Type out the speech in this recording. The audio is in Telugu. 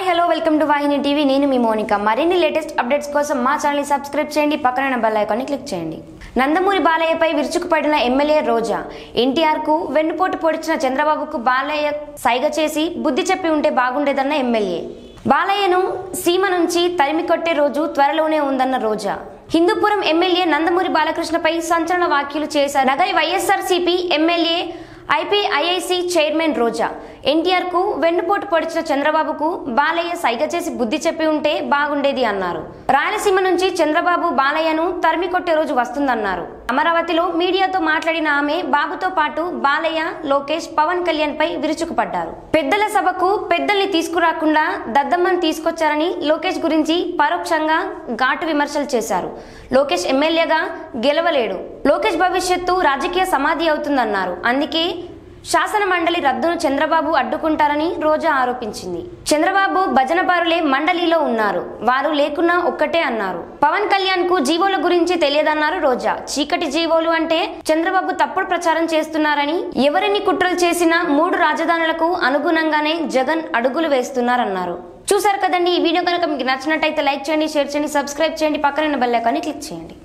hello welcome to Vahini TV నేను మీ మోనిక మరిన్ని లేటెస్ట్ అప్డేట్స్ కోసం మా ఛానల్ని సబ్స్క్రైబ్ చేయండి పక్కన బెల్ ఐకాన్ని క్లిక్ చేయండి నందమూరి బాలయ్యపై విరుచుకుపడిన ఎమ్మెల్యే రోజా ఎన్టీఆర్కు వెన్నుపోటు పొడిచిన చంద్రబాబుకు బాలయ్య సైగ చేసి బుద్ధి చెప్పి ఉంటే బాగుండేదన్న ఎమ్మెల్యే బాలయ్యను సీమ నుంచి తరిమి కొట్టే రోజు త్వరలోనే ఉందన్న రోజా హిందూపురం ఎమ్మెల్యే నందమూరి బాలకృష్ణపై సంచలన వ్యాఖ్యలు చేశారు Nagari YSRCP MLA IPIIC chairman Roja NTR కు వెన్నుపోటు పొడిచిన చంద్రబాబుకు బాలయ్య సైగ చేసి బుద్ధి చెప్పి ఉంటే బాగుండేది అన్నారు రాయలసీమ నుంచి చంద్రబాబు బాలయ్యను తరిమి కొట్టే రోజు వస్తుందన్నారు అమరావతిలో మీడియాతో మాట్లాడిన ఆమె బాబుతో పాటు బాలయ్య లోకేష్ పవన్ కళ్యాణ్ పై విరుచుకుపడ్డారు పెద్దల సభకు పెద్దల్ని తీసుకురాకుండా దద్దమ్మని తీసుకొచ్చారని లోకేష్ గురించి పరోక్షంగా ఘాటు విమర్శలు చేశారు లోకేష్ ఎమ్మెల్యేగా గెలవలేడు లోకేష్ భవిష్యత్తు రాజకీయ సమాధి అవుతుందన్నారు అందుకే శాసన మండలి రద్దును చంద్రబాబు అడ్డుకుంటారని రోజా ఆరోపించింది చంద్రబాబు భజన బారులే మండలిలో ఉన్నారు వారు లేకున్నా ఒక్కటే అన్నారు పవన్ కళ్యాణ్ కు జీవోల గురించి తెలియదన్నారు రోజా చీకటి జీవోలు అంటే చంద్రబాబు తప్పుడు ప్రచారం చేస్తున్నారని ఎవరిని కుట్రలు చేసినా మూడు రాజధానులకు అనుగుణంగానే జగన్ అడుగులు వేస్తున్నారన్నారు చూసారు కదండి ఈ వీడియో కనుక మీకు నచ్చినట్టయితే లైక్ చేయండి షేర్ చేయండి సబ్స్క్రైబ్ చేయండి పక్కన బెల్ ఐకాన్ని క్లిక్ చేయండి